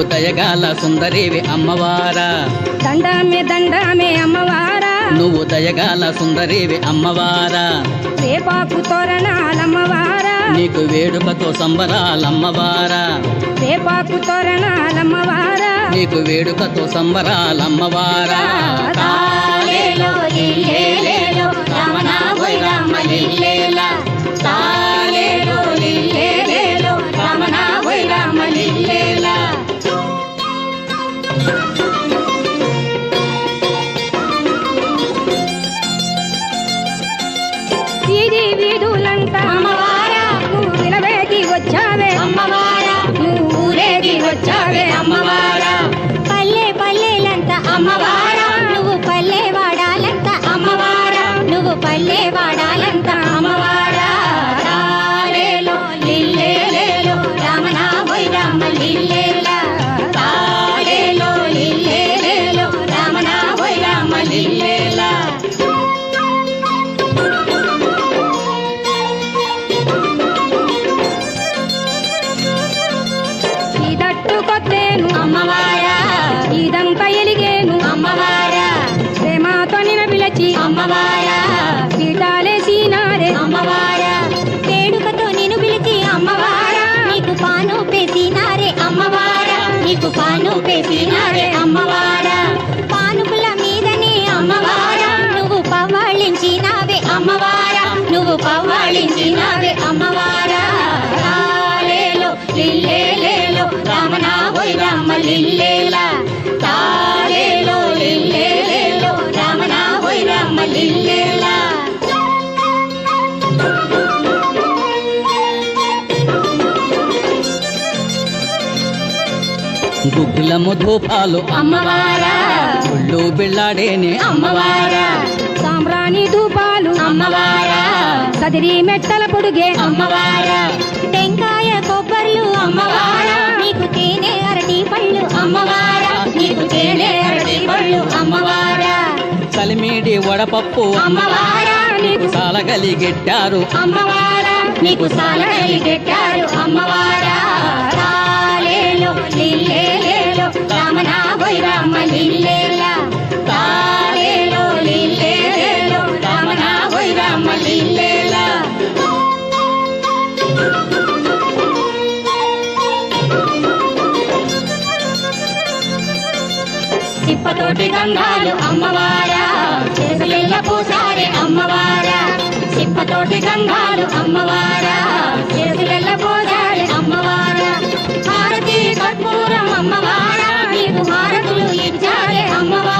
దయగాల సుందరివి అమ్మవారా దండమే దండమే అమ్మవారా నువ్వు దయగాల సుందరివి అమ్మవారా రేపాకు తోరణాలమ్మవారా నీకు వేడుకతో సంబరాలమ్మవారా రేపాకు తోరణాలమ్మవారా నీకు వేడుకతో సంబరాలమ్మవారా తాలేలో లిల్లేలేలో రమణ ఓయ్ రామ లిల్లేలా తాలేలో లిల్లేలేలో రమణ ఓయ్ రామ లిల్లేలా వీధి వీధులంతా అమ్మవారా నువ్వు విలవేగి వచ్చావే అమ్మవారా నువ్వు ఊరేగి వచ్చావే అమ్మవారా పల్లె పల్లెలంత అమ్మవారా నువ్వు పల్లె వాడాలంత అమ్మవారా నువ్వు పల్లె వాడాలంత అమ్మవారా తాలేలో లిల్లేలేలో రమణ ఓయ్ రామ లిల్లేలా తాలేలో లిల్లేలేలో రమణ ఓయ్ రామ లిల్లేలా ఈ దట్టుకొత్తేను అమ్మవారా ఇదంతా ఎలిగేను అమ్మవారా ప్రేమతో నిన పిలచి అమ్మవారా పీఠాలేసినారే అమ్మవారా వేడుకతో నేను పిలిచి అమ్మవారా నీకు పాను పేసినారే అమ్మవారా నీకు పాను పేసినారే అమ్మవారా పానుపుల మీదనే అమ్మవారా నువ్వు పవ్వాళించినావే అమ్మవారా నువ్వు పవ్వాళించినావే అమ్మవారా తాలేలో లిల్లేలేలో రమణ ఓయ్ రామ లిల్లేలా తాలేలో లిల్లేలేలో రమణ ఓయ్ రామ లిల్లేలా గుగ్గిలము ధూపాలు అమ్మవారా ఒళ్ళు బిళ్ళాడేనే అమ్మవారా సాంబ్రాణి ధూపాలు అమ్మవారా కదిరి మెట్టల పొడుగే అమ్మవారా టెంకాయ కొబ్బర్లు అమ్మవారా నీకు తేనె అరటి పళ్ళు అమ్మవారా నీకు తేనె అరటి పళ్ళు అమ్మవారా కలిమిడి వడపప్పు అమ్మవారా నీకు సాలగలిగెట్టారు అమ్మవారా నీకు సాలగలి పెట్టారు అమ్మవారా తాలేలో లిల్లేలేలో రమణ ఓయ్ రామ లిల్లేలా తాలేలో లిల్లేలేలో రమణ ఓయ్ రామ లిల్లేలా సిప్పతోటి గంధాలు అమ్మవారా చేతులెల్ల పూసారే అమ్మవారా సిప్పతోటి గంధాలు అమ్మవారా చేతులెల్ల పూసారే అమ్మవారా హారతి కర్పూరం అమ్మవారా నీకు హారతులు ఇచ్చారే అమ్మవారా